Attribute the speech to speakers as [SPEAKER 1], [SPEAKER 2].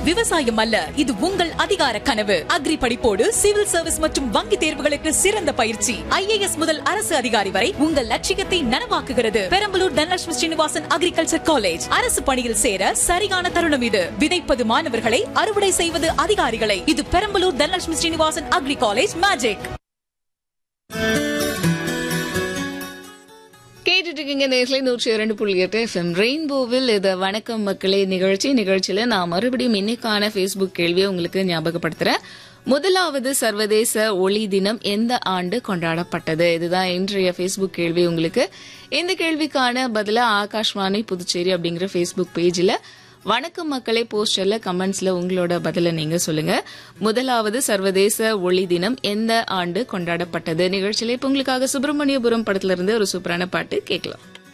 [SPEAKER 1] விவசாயம் அல்ல இது உங்கள் அதிகார கனவு அக்ரி படிப்போடு சிவில் சர்வீஸ் மற்றும் வங்கி தேர்வுகளுக்கு சிறந்த பயிற்சி ஐஏஎஸ் முதல் அரசு அதிகாரி வரை உங்கள் லட்சியத்தை நனவாக்குகிறது பெரம்பலூர் தனலட்சுமி ஸ்ரீனிவாசன் அக்ரிகல்ச்சர் காலேஜ் அரசு பணியில் சேர சரியான தருணம் இது விதைப்பது மாணவர்களை அறுவடை செய்வது அதிகாரிகளை இது Perambalur Dhanalakshmi Srinivasan agri college magic
[SPEAKER 2] கேட்டுட்டு இருக்கீங்க நேர்களை நூற்றி இரண்டு புள்ளி எட்டு எஃப்எம் ரெயின்போவில் இது வணக்கம் மக்களே நிகழ்ச்சி நிகழ்ச்சியில நான் மறுபடியும் இன்னைக்கான ஃபேஸ்புக் கேள்வியை உங்களுக்கு ஞாபகப்படுத்துறேன் முதலாவது சர்வதேச ஒளி தினம் எந்த ஆண்டு கொண்டாடப்பட்டது இதுதான் இன்றைய ஃபேஸ்புக் கேள்வி உங்களுக்கு இந்த கேள்விக்கான பதிலா ஆகாஷ்வாணி புதுச்சேரி அப்படிங்கிற ஃபேஸ்புக் பேஜ்ல வணக்கம் மக்களே போஸ்டர்ல கமெண்ட்ஸ்ல உங்களோட பதில நீங்க சொல்லுங்க முதலாவது சர்வதேச ஒளி தினம் எந்த ஆண்டு கொண்டாடப்பட்டது நிகழ்ச்சியில இப்ப உங்களுக்காக சுப்பிரமணியபுரம் படத்துல இருந்து ஒரு சூப்பரான பாட்டு கேட்கலாம்